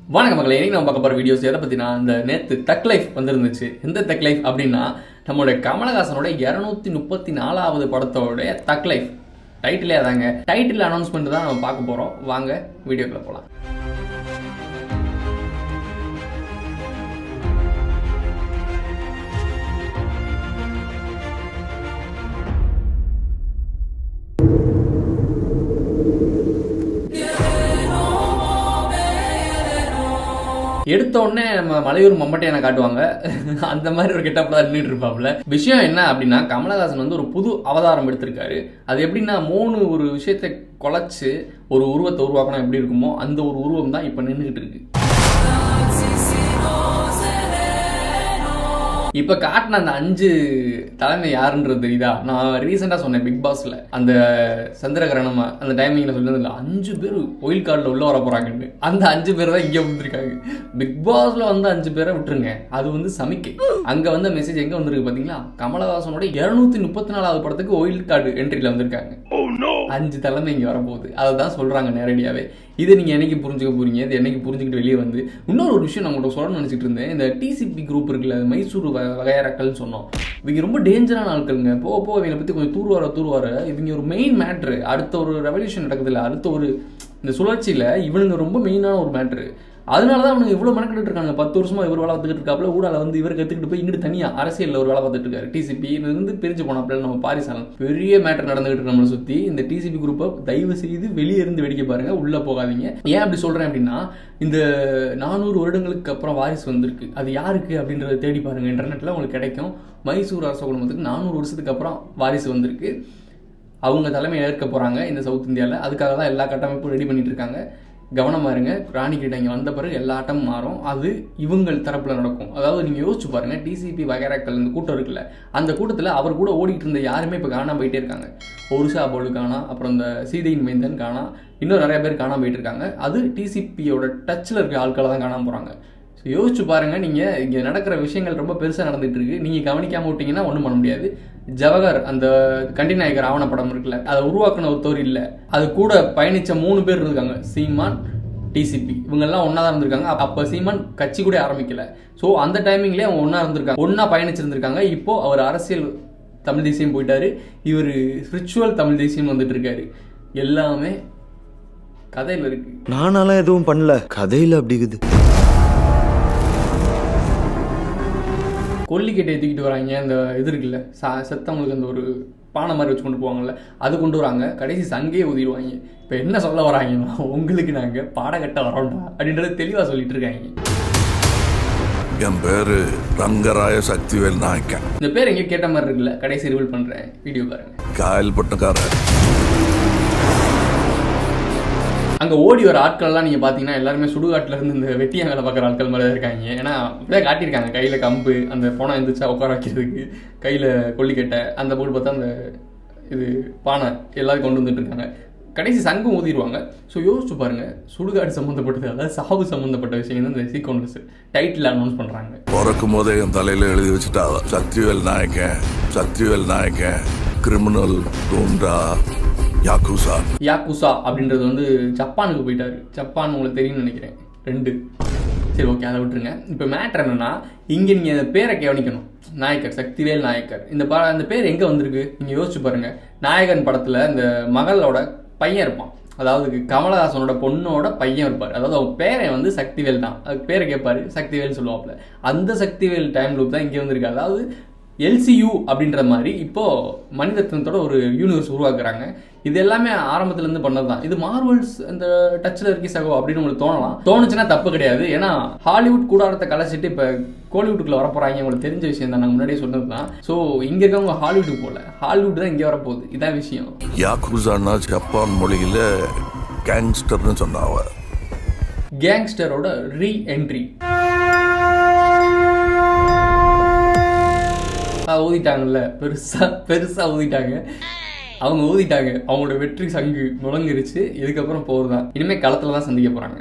வணக்கம் மக்களை இன்னைக்கு நம்ம பார்க்க போகிற வீடியோஸ் எதை பற்றினா அந்த நேற்று தக் லைஃப் வந்துருந்துச்சு எந்த தக் லைஃப் அப்படின்னா நம்மளுடைய கமலஹாசனோட இரநூத்தி முப்பத்தி நாலாவது படத்தோடைய தக் லைஃப் டைட்டிலே அதாங்க டைட்டில் அனௌன்ஸ்மெண்ட் தான் நம்ம பார்க்க போகிறோம் வாங்க வீடியோக்குள்ள போகலாம் எடுத்த உடனே நம்ம மலையூர் மம்பட்டையனை காட்டுவாங்க அந்த மாதிரி ஒரு கெட்டப்ல தான் நின்றுட்டு இருப்பாப்புல விஷயம் என்ன அப்படின்னா கமலஹாசன் வந்து ஒரு புது அவதாரம் எடுத்திருக்காரு அது எப்படின்னா மூணு ஒரு விஷயத்தை குலைச்சு ஒரு உருவத்தை உருவாக்கணும் எப்படி இருக்குமோ அந்த ஒரு உருவம் தான் இப்போ நின்றுகிட்டு இருக்கு இப்ப காட்டின அந்த அஞ்சு தலைமை யாருன்றது தெரியுதா நான் ரீசெண்டா சொன்னேன் பிக் பாஸ்ல அந்த சந்திரகிரகணம் அந்த டைமிங்ல சொல்லியிருந்தல அஞ்சு பேர் ஒயில் கார்டில் உள்ள வர போறாங்கன்னு அந்த அஞ்சு பேர் தான் இங்க வந்திருக்காங்க பிக் பாஸ்ல வந்து அஞ்சு பேரை விட்டுருங்க அது வந்து சமிக்கை அங்க வந்த மெசேஜ் எங்க வந்திருக்கு பாத்தீங்களா கமலஹாசனோட இருநூத்தி முப்பத்தி நாலாவது படத்துக்கு ஒயில் கார்டு என்ட்ரில வந்திருக்காங்க அஞ்சு தலைமை இங்க வரப்போகுது அதை தான் சொல்றாங்க நேரடியாவே இதை நீங்க என்னைக்கு புரிஞ்சுக்க போறீங்க இது என்னைக்கு புரிஞ்சுக்கிட்டு வெளியே வந்து இன்னொரு ஒரு விஷயம் நான் உங்கள்கிட்ட சொல்லணும்னு நினைச்சிட்டு இருந்தேன் இந்த டிசிபி குரூப் இருக்குல்ல அது மைசூர் வ- வகையறாக்கள்னு சொன்னோம் இவங்க ரொம்ப டேஞ்சரான ஆட்களுங்க போக போக இவங்களை பத்தி கொஞ்சம் தூர்வார தூர்வார இவங்க ஒரு மெயின் மேட்ரு அடுத்த ஒரு ரெவல்யூஷன் நடக்குதுல்ல அடுத்த ஒரு இந்த சுழற்சியில இவனுங்க ரொம்ப மெயினான ஒரு மேட்ரு அதனால தான் அவனுங்க இவ்வளோ மெனக்கிட்டு இருக்காங்க பத்து வருஷமா இவர் வேலை பார்த்துக்கிட்டு இருக்காப்புல ஊடால வந்து இவர் கற்றுக்கிட்டு போய் இங்கிட்டு தனியாக அரசியலில் ஒரு வேலை பார்த்துட்டு இருக்காரு டிசிபி இது வந்து பிரிஞ்சு போனாப்புல நம்ம பாரிசாலன் பெரிய மேட்டர் நடந்துகிட்டு இருக்கு நம்மளை சுற்றி இந்த டிசிபி குரூப்பை தயவு செய்து வெளியே இருந்து வேடிக்கை பாருங்க உள்ளே போகாதீங்க ஏன் அப்படி சொல்கிறேன் அப்படின்னா இந்த நானூறு வருடங்களுக்கு அப்புறம் வாரிசு வந்திருக்கு அது யாருக்கு அப்படின்றத தேடி பாருங்க இன்டர்நெட்டில் உங்களுக்கு கிடைக்கும் மைசூர் அரச குடும்பத்துக்கு நானூறு வருஷத்துக்கு அப்புறம் வாரிசு வந்திருக்கு அவங்க தலைமை ஏற்க போகிறாங்க இந்த சவுத் இந்தியாவில் அதுக்காக தான் எல்லா கட்டமைப்பும் ரெடி பண்ணிட்டு இருக்காங்க கவனமாக இருங்க ராணி கிட்ட இங்கே வந்த பிறகு எல்லா ஆட்டமும் மாறும் அது இவங்கள் தரப்பில் நடக்கும் அதாவது நீங்கள் யோசிச்சு பாருங்க டிசிபி வகைராக்கள் இந்த கூட்டம் இருக்குல்ல அந்த கூட்டத்தில் அவர் கூட ஓடிட்டு இருந்த யாருமே இப்போ காணாம போயிட்டே இருக்காங்க ஒருஷா போலு காணா அப்புறம் இந்த சீதையின் மைந்தன் காணா இன்னும் நிறைய பேர் காணாம போயிட்டு இருக்காங்க அது டிசிபியோட டச்சில் இருக்க ஆட்களை தான் காணாம போகிறாங்க ஸோ யோசிச்சு பாருங்க நீங்கள் இங்கே நடக்கிற விஷயங்கள் ரொம்ப பெருசாக நடந்துட்டு இருக்கு நீங்கள் கவனிக்காம விட்டீங்கன்னா ஒன்றும் பண்ண முடியாது ஜவஹர் அந்த கண்டிநாயகர் ஆவண படம் இருக்குல்ல அதை உருவாக்குன ஒருத்தவர் இல்லை அது கூட பயணிச்ச மூணு பேர் இருக்காங்க சீமான் டிசிபி இவங்கெல்லாம் ஒன்றா தான் இருந்திருக்காங்க அப்போ சீமான் கட்சி கூட ஆரம்பிக்கல ஸோ அந்த டைமிங்லேயே அவங்க ஒன்றா இருந்திருக்காங்க ஒன்றா பயணிச்சிருந்திருக்காங்க இப்போ அவர் அரசியல் தமிழ் தேசியம் போயிட்டாரு இவர் ஸ்பிரிச்சுவல் தமிழ் தேசியம் வந்துட்டு இருக்காரு எல்லாமே கதையில் இருக்கு நானாலாம் எதுவும் பண்ணல கதையில அப்படி இருக்குது கொல்லிக்கட்டை தூக்கிட்டு வராங்க அந்த இது இருக்குல்ல சா செத்தவங்களுக்கு அந்த ஒரு பானை மாதிரி வச்சு கொண்டு போவாங்கல்ல அது கொண்டு வராங்க கடைசி சங்கே ஊதிடுவாங்க இப்போ என்ன சொல்ல வராங்கன்னா உங்களுக்கு நாங்கள் பாடகட்ட வரோம்டா அப்படின்றத தெளிவாக சொல்லிட்டு இருக்காங்க என் பேரு ரங்கராய சக்திவேல் நாயக்கன் இந்த பேர் எங்கேயோ கேட்ட மாதிரி இருக்குல்ல கடைசி ரிவீல் பண்ணுறேன் வீடியோ பாருங்க காயல்பட்டக்காரர் அங்கே ஓடி வர ஆட்கள்லாம் நீங்கள் பார்த்தீங்கன்னா எல்லாருமே சுடுகாட்டில் இருந்து இந்த வெட்டியாக வேலை பார்க்குற ஆட்கள் மாதிரி தான் இருக்காங்க ஏன்னா அப்படியே காட்டியிருக்காங்க கையில் கம்பு அந்த போனை எந்திரிச்சா உட்கார வைக்கிறதுக்கு கையில் கொல்லிக்கட்டை அந்த போட்டு பார்த்தா அந்த இது பானை எல்லாரும் கொண்டு வந்துட்டு இருக்காங்க கடைசி சங்கம் ஊதிடுவாங்க ஸோ யோசிச்சு பாருங்க சுடுகாடு சம்மந்தப்பட்டது அதாவது சாவு சம்மந்தப்பட்ட விஷயம் தான் இந்த சீக்வன்ஸ் டைட்டில் அனௌன்ஸ் பண்ணுறாங்க பிறக்கும் போதே என் தலையில எழுதி வச்சுட்டா சக்திவேல் நாயக்கன் சக்திவேல் நாயக்கன் கிரிமினல் குண்டா யாக்குசா யாக்குசா அப்படின்றது வந்து ஜப்பானுக்கு போயிட்டாரு ஜப்பான் உங்களுக்கு தெரியும்னு நினைக்கிறேன் ரெண்டு சரி ஓகே அதை விட்டுருங்க இப்போ மேட்ரு என்னன்னா இங்கே நீங்கள் இந்த பேரை கவனிக்கணும் நாயக்கர் சக்திவேல் நாயக்கர் இந்த ப அந்த பேர் எங்கே வந்திருக்கு நீங்கள் யோசிச்சு பாருங்க நாயகன் படத்தில் இந்த மகளோட பையன் இருப்பான் அதாவது கமலஹாசனோட பொண்ணோட பையன் இருப்பார் அதாவது அவன் பேரை வந்து சக்திவேல் தான் அதுக்கு பேரை கேட்பாரு சக்திவேல் சொல்லுவாப்புல அந்த சக்திவேல் டைம் லூப் தான் இங்கே வந்திருக்கு அதாவது எல்சியூ அப்படின்ற மாதிரி இப்போ மனிதத்தனத்தோட ஒரு யூனிவர்ஸ் உருவாக்குறாங்க இது எல்லாமே ஆரம்பத்துல இருந்து பண்ணது தான் இது மார்வல்ஸ் அந்த டச்சில் இருக்கி சகோ அப்படின்னு உங்களுக்கு தோணலாம் தோணுச்சுன்னா தப்பு கிடையாது ஏன்னா ஹாலிவுட் கூடாரத்தை கலைச்சிட்டு இப்போ கோலிவுட்டுக்குள்ள வர போறாங்க உங்களுக்கு தெரிஞ்ச விஷயம் தான் நான் முன்னாடியே சொன்னது தான் ஸோ இங்க இருக்கவங்க ஹாலிவுட்டுக்கு போகல ஹாலிவுட் தான் இங்கே வரப்போகுது இதான் விஷயம் யாக்குசான்னா ஜப்பான் மொழியில கேங்ஸ்டர்னு சொன்னாவ கேங்ஸ்டரோட ரீ என்ட்ரி ஊதிட்டாங்கல்ல பெருசா பெருசா ஊதிட்டாங்க அவங்க ஊதிட்டாங்க அவங்களோட வெற்றி சங்கு முழங்கிருச்சு இதுக்கப்புறம் போர் தான் இனிமே களத்துல தான் சந்திக்க போறாங்க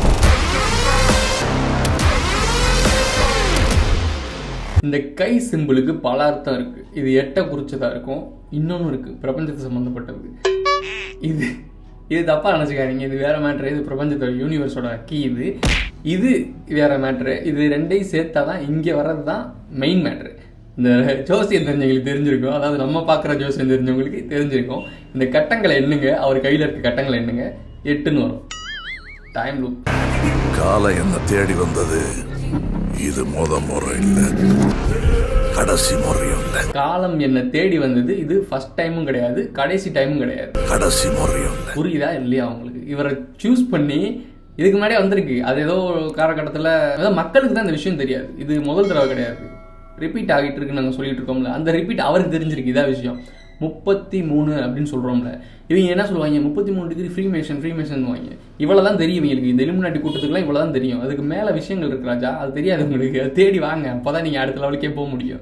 இந்த கை சிம்பிளுக்கு பல அர்த்தம் இருக்கு இது எட்ட குறிச்சதா இருக்கும் இன்னொன்னு இருக்கு பிரபஞ்சத்தை சம்பந்தப்பட்டது இது இது தப்பா நினைச்சுக்காதீங்க இது வேற மேட்ரு இது பிரபஞ்சத்தோட யூனிவர்ஸோட கீ இது இது வேற மேட்ரு இது ரெண்டையும் சேர்த்தா தான் இங்கே வர்றது தான் மெயின் மேட்ரு இந்த ஜோசியம் தெரிஞ்சவங்களுக்கு தெரிஞ்சிருக்கும் அதாவது நம்ம பார்க்குற ஜோசியம் தெரிஞ்சவங்களுக்கு தெரிஞ்சிருக்கும் இந்த கட்டங்களை எண்ணுங்க அவர் கையில் இருக்க கட்டங்களை எண்ணுங்க எட்டுன்னு வரும் டைம் லூப் காலம் என்ன தேடி வந்தது இது முத முறை இல்லை கடைசி முறையும் இல்லை காலம் என்னை தேடி வந்தது இது ஃபர்ஸ்ட் டைமும் கிடையாது கடைசி டைமும் கிடையாது கடைசி முறையும் இல்லை புரியுதா இல்லையா அவங்களுக்கு இவரை சூஸ் பண்ணி இதுக்கு முன்னாடியே வந்திருக்கு அது ஏதோ ஒரு காலகட்டத்தில் அதாவது மக்களுக்கு தான் இந்த விஷயம் தெரியாது இது முதல் தடவை கிடையாது ரிப்பீட் ஆகிட்டு இருக்குன்னு நாங்கள் சொல்லிட்டு இருக்கோம்ல அந்த ரிப்பீட் அவருக்கு தெரிஞ்சிருக்கு இதான் விஷயம் முப்பத்தி மூணு அப்படின்னு சொல்கிறோம்ல இவங்க என்ன சொல்லுவாங்க முப்பத்தி மூணு degree freemason freemason வாங்க இவ்வளோ தான் தெரியும் இவங்களுக்கு இந்த இலுமினாட்டி கூட்டத்துக்குலாம் இவ்வளோ தான் தெரியும் அதுக்கு மேலே விஷயங்கள் இருக்கு ராஜா அது தெரியாது உங்களுக்கு அது தேடி வாங்க அப்போ தான் நீங்கள் அடுத்த லெவலுக்கே போக முடியும்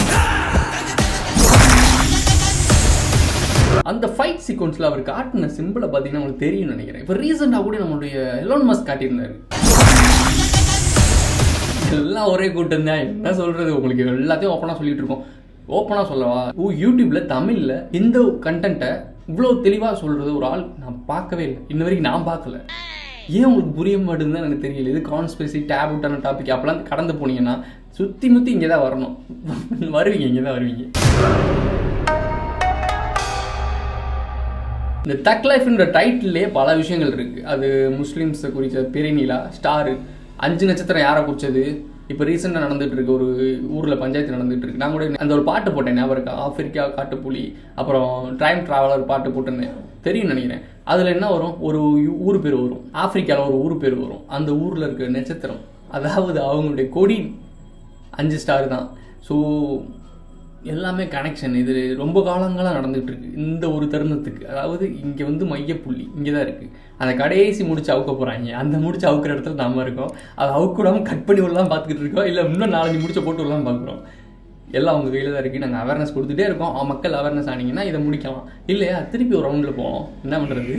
அந்த ஃபைட் சீக்வன்ஸில் அவர் காட்டின சிம்பிளை பார்த்தீங்கன்னா உங்களுக்கு தெரியும்னு நினைக்கிறேன் இப்போ ரீசெண்டாக கூட நம்மளுடைய எலோன் மஸ்க் காட்டியிருந்தாரு எல்லாம் ஒரே கூட்டம் தான் என்ன சொல்றது உங்களுக்கு எல்லாத்தையும் ஓப்பனாக சொல்லிட்டு இருக்கோம் ஓப்பனாக சொல்லவா ஓ யூடியூப்ல தமிழில் இந்த கண்டென்ட்டை இவ்வளோ தெளிவாக சொல்றது ஒரு ஆள் நான் பார்க்கவே இல்லை இன்ன வரைக்கும் நான் பார்க்கல ஏன் உங்களுக்கு புரிய மாட்டேங்குதுன்னு எனக்கு தெரியல இது கான்ஸ்பெசி டேபுட்டான டாபிக் அப்பெல்லாம் கடந்து போனீங்கன்னா சுற்றி முற்றி இங்கே தான் வரணும் வருவீங்க இங்கே தான் வருவீங்க இந்த தக் லைஃப்ன்ற டைட்டிலே பல விஷயங்கள் இருக்கு அது முஸ்லீம்ஸை குறித்த பெரியநிலா ஸ்டாரு அஞ்சு நட்சத்திரம் யாரை குறிச்சது இப்போ ரீசெண்டாக நடந்துட்டு இருக்கு ஒரு ஊரில் பஞ்சாயத்து நடந்துட்டு இருக்கு நான் கூட அந்த ஒரு பாட்டு போட்டேன் ஞாபகம் இருக்கா ஆப்பிரிக்கா காட்டுப்புலி அப்புறம் டைம் டிராவலர் பாட்டு போட்டிருந்தேன் தெரியும் நினைக்கிறேன் அதில் என்ன வரும் ஒரு ஊ- ஊர் பேர் வரும் ஆப்பிரிக்காவில் ஒரு ஊர் பேர் வரும் அந்த ஊரில் இருக்க நட்சத்திரம் அதாவது அவங்களுடைய கொடி அஞ்சு ஸ்டார் தான் ஸோ எல்லாமே கனெக்ஷன் இது ரொம்ப காலங்களாக நடந்துட்டு இருக்கு இந்த ஒரு தருணத்துக்கு அதாவது இங்கே வந்து மையப்புள்ளி இங்கே தான் இருக்குது அந்த கடைசி முடிச்சு அவுக்க போகிறாங்க அந்த முடிச்சு அவுக்கிற இடத்துல நாம இருக்கோம் அதை அவுக்க விடாம கட் பண்ணி விடலாம் பார்த்துக்கிட்டு இருக்கோம் இல்லை இன்னும் நாலஞ்சு முடிச்ச போட்டு விடலாம் பார்க்குறோம் எல்லாம் அவங்க கையில் தான் இருக்குது நாங்கள் அவேர்னஸ் கொடுத்துட்டே இருக்கோம் அவன் மக்கள் அவேர்னஸ் ஆனீங்கன்னா இதை முடிக்கலாம் இல்லையா திருப்பி ஒரு ரவுண்டில் போவோம் என்ன பண்ணுறது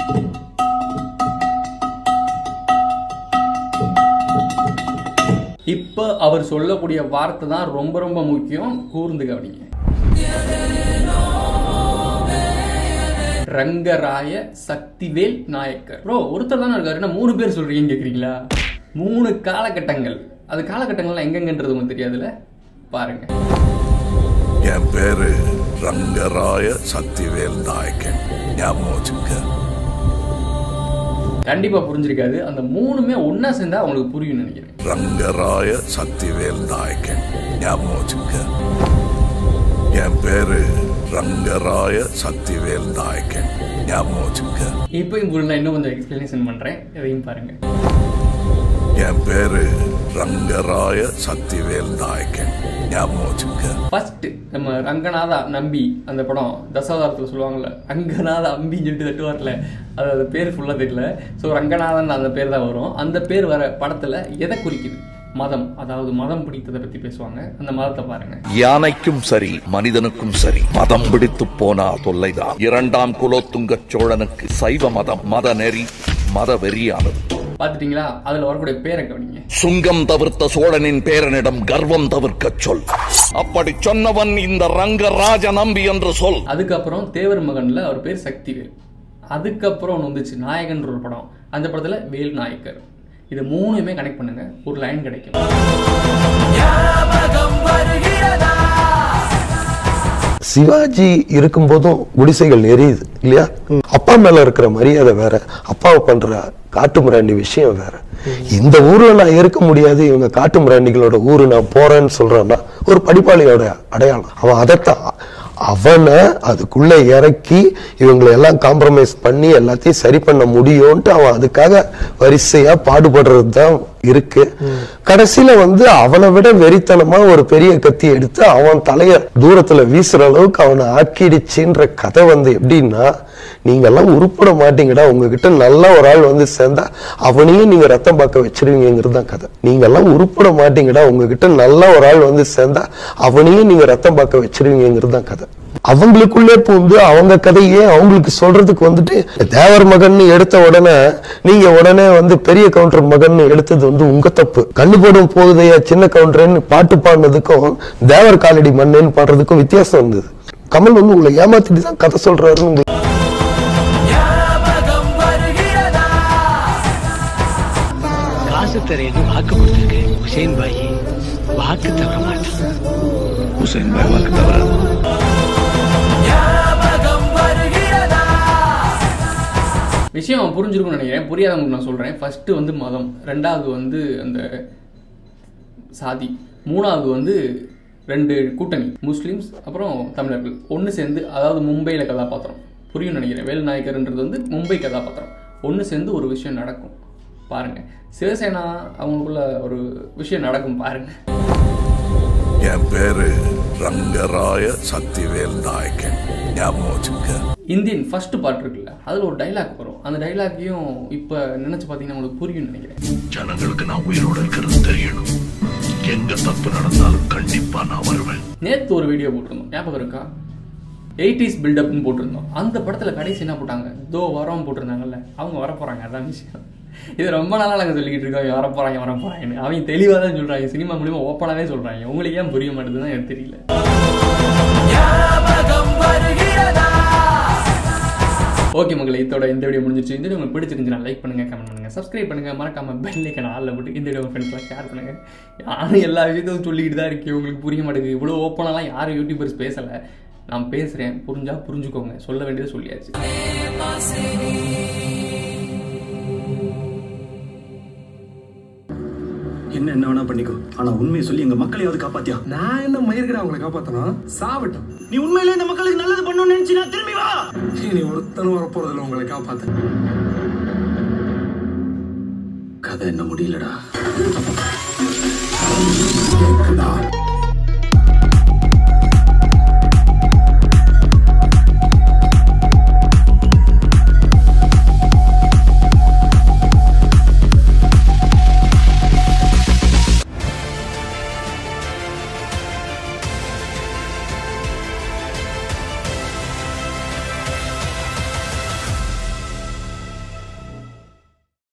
இப்போ அவர் சொல்லக்கூடிய வார்த்தை தான் ரொம்ப ரொம்ப முக்கியம் கூர்ந்து கவனிங்க ரங்கராய சக்திவேல் நாயக்கர் ப்ரோ ஒருத்தர் தானே இருக்காரு என்ன மூணு பேர் சொல்றீங்கன்னு கேக்குறீங்களா மூணு காலகட்டங்கள் அது காலகட்டங்கள்லாம் எங்கெங்கன்றது உங்களுக்கு தெரியாதுல்ல பாருங்க என் பேரு ரங்கராய சக்திவேல் நாயக்கன் ஞாபகம் வச்சுக்க கண்டிப்பா புரிஞ்சிருக்காது அந்த மூணுமே ஒண்ணா சேர்ந்தா அவங்களுக்கு புரியும் நினைக்கிறேன் ரங்கராய சக்திவேல் நாயக்கன் ஞாபகம் வச்சுக்க என் பேரு ரங்கராய சக்திவேல் நாயக்கன் ஞாபகம் வச்சுக்க இப்போ உங்களுக்கு நான் இன்னும் கொஞ்சம் எக்ஸ்பிளனேஷன் பண்றேன் இதையும் பாருங்க என் பேரு ரங்கராய சக்திவேல் நாயக்கன் ஞாபகம் வச்சுக்க ஃபர்ஸ்ட் நம்ம ரங்கநாதா நம்பி அந்த படம் தசாவதாரத்தில் சொல்லுவாங்கல்ல ரங்கநாத அம்பின்னு சொல்லிட்டு தட்டுவார்ல அது அந்த பேர் ஃபுல்லாக தெரியல ஸோ ரங்கநாதன் அந்த பேர் தான் வரும் அந்த பேர் வர படத்தில் எதை குறிக்குது மதம் அதாவது மதம் பிடித்ததை பற்றி பேசுவாங்க அந்த மதத்தை பாருங்க யானைக்கும் சரி மனிதனுக்கும் சரி மதம் பிடித்து போனா தொல்லைதான் இரண்டாம் குலோத்துங்க சோழனுக்கு சைவ மதம் மத நெறி மத வெறியானது பார்த்துட்டீங்களா அதில் வரக்கூடிய பேரை கவனிங்க சுங்கம் தவிர்த்த சோழனின் பேரனிடம் கர்வம் தவிர்க்கச் சொல் அப்படி சொன்னவன் இந்த ரங்கராஜ நம்பி என்று சொல் அதுக்கப்புறம் தேவர் மகன்ல அவர் பேர் சக்திவேல் அதுக்கப்புறம் ஒன்று வந்துச்சு நாயகன்ற ஒரு படம் அந்த படத்தில் வேல் நாயக்கர் இது மூணுமே கனெக்ட் பண்ணுங்க ஒரு லைன் கிடைக்கும் சிவாஜி இருக்கும்போதும் குடிசைகள் எரியுது இல்லையா அப்பா மேல இருக்கிற மரியாதை வேற அப்பாவை பண்ற காட்டு மிராண்டி விஷயம் வேற இந்த ஊர்ல நான் இருக்க முடியாது இவங்க காட்டு மிராண்டிகளோட ஊரு நான் போறேன்னு சொல்றான்னா ஒரு படிப்பாளியோட அடையாளம் அவன் அதைத்தான் அவனை அதுக்குள்ள இறக்கி இவங்களை எல்லாம் காம்ப்ரமைஸ் பண்ணி எல்லாத்தையும் சரி பண்ண முடியும்ட்டு அவன் அதுக்காக வரிசையா பாடுபடுறது தான் இருக்கு கடைசியில வந்து அவனை விட வெறித்தனமா ஒரு பெரிய கத்தி எடுத்து அவன் தலைய தூரத்துல வீசுற அளவுக்கு அவனை ஆக்கிடுச்சுன்ற கதை வந்து எப்படின்னா நீங்க எல்லாம் உருப்பட மாட்டீங்கடா உங்ககிட்ட நல்ல ஒரு ஆள் வந்து சேர்ந்தா அவனையும் நீங்க ரத்தம் பார்க்க வச்சிருவீங்கிறது தான் கதை நீங்க எல்லாம் உருப்பட மாட்டீங்கடா உங்ககிட்ட நல்ல ஒரு ஆள் வந்து சேர்ந்தா அவனையும் நீங்க ரத்தம் பார்க்க வச்சிருவீங்கிறது தான் கதை அவங்களுக்குள்ளே பூந்து அவங்க கதையே அவங்களுக்கு சொல்றதுக்கு வந்துட்டு தேவர் மகன் எடுத்த உடனே நீங்க உடனே வந்து பெரிய கவுண்டர் மகன் எடுத்தது வந்து உங்க தப்பு கண்ணு போடும் போகுதையா சின்ன கவுண்டர்னு பாட்டு பாடினதுக்கும் தேவர் காலடி மண்ணுன்னு பாடுறதுக்கும் வித்தியாசம் இருந்தது கமல் வந்து உங்களை ஏமாத்திட்டு தான் கதை சொல்றாருன்னு உங்களுக்கு வாக்கு தரேன்னு வாக்கு கொடுத்துருக்கு ஹுசேன் பாய் வாக்கு தவற மாட்டான் ஹுசைன் பாய் வாக்கு தவிர விஷயம் புரிஞ்சிருக்கும்னு நினைக்கிறேன் புரியாதவங்களுக்கு நான் சொல்கிறேன் ஃபஸ்ட்டு வந்து மதம் ரெண்டாவது வந்து அந்த சாதி மூணாவது வந்து ரெண்டு கூட்டணி முஸ்லீம்ஸ் அப்புறம் தமிழர்கள் ஒன்று சேர்ந்து அதாவது மும்பையில் கதாபாத்திரம் புரியும் நினைக்கிறேன் வேலுநாயக்கர்ன்றது வந்து மும்பை கதாபாத்திரம் ஒன்று சேர்ந்து ஒரு விஷயம் நடக்கும் பாருங்கள் சிவசேனா அவங்களுக்குள்ள ஒரு விஷயம் நடக்கும் பாருங்கள் என் பேரு ரங்கராய சக்திவேல் நாயக்கன் ஞாபகம் வச்சுக்க இந்தியன் ஃபர்ஸ்ட் பார்ட் இருக்குல்ல அதில் ஒரு டைலாக் வரும் அந்த டைலாக்கையும் இப்போ நினச்சி பார்த்தீங்கன்னா உங்களுக்கு புரியும்னு நினைக்கிறேன் ஜனங்களுக்கு நான் உயிரோட இருக்கிறது தெரியணும் எங்க தப்பு நடந்தாலும் கண்டிப்பா நான் வருவேன் நேற்று ஒரு வீடியோ போட்டிருந்தோம் ஞாபகம் இருக்கா எயிட்டிஸ் பில்டப்னு போட்டிருந்தோம் அந்த படத்தில் கடைசி என்ன போட்டாங்க தோ வரோம் போட்டிருந்தாங்கல்ல அவங்க வர போகிறாங்க அதான் விஷயம் இது ரொம்ப நாளாக நாங்கள் சொல்லிக்கிட்டு இருக்கோம் வர போகிறாங்க வர போகிறாங்கன்னு அவங்க தெளிவாக தான் சொல்கிறாங்க சினிமா மூலியமாக ஓப்பனாகவே சொல்கிறாங்க உங்களுக்கு ஏன் புரிய மாட்டேதுன்னு எனக்கு தெரியல ஓகே மகளே இதோட இந்த வீடியோ முடிஞ்சிருச்சு இந்த வீடியோ உங்களுக்கு பிடிச்சிருந்துச்சுன்னா லைக் பண்ணுங்க கமெண்ட் பண்ணுங்க சப்ஸ்கிரைப் பண்ணுங்க மறக்காம பெல் ஐக்கன் ஆல்ல போட்டு இந்த வீடியோ ஃப்ரெண்ட்ஸ்லாம் ஷேர் பண்ணுங்க யாரும் எல்லா விஷயத்தையும் சொல்லிக்கிட்டு தான் இருக்கேன் உங்களுக்கு புரிய மாட்டேங்குது இவ்வளோ ஓப்பனாலாம் யாரும் யூடியூபர்ஸ் பேசலை நான் பேசுகிறேன் புரிஞ்சா புரிஞ்சுக்கோங்க சொல்ல வேண்டியதை சொல்லியாச்சு என்ன என்ன வேணா பண்ணிக்கோ ஆனா உண்மையை சொல்லி எங்க மக்களையாவது காப்பாத்தியா நான் என்ன மயிருக்கிறேன் அவங்களை காப்பாத்தணும் சாவட்டும் நீ உண்மையிலே இந்த மக்களுக்கு நல்லது பண்ணணும்னு நினைச்சினா திரும்பி வா இனி ஒருத்தனும் வரப்போறதில்ல உங்களை காப்பாத்த கதை என்ன முடியலடா கேக்குதா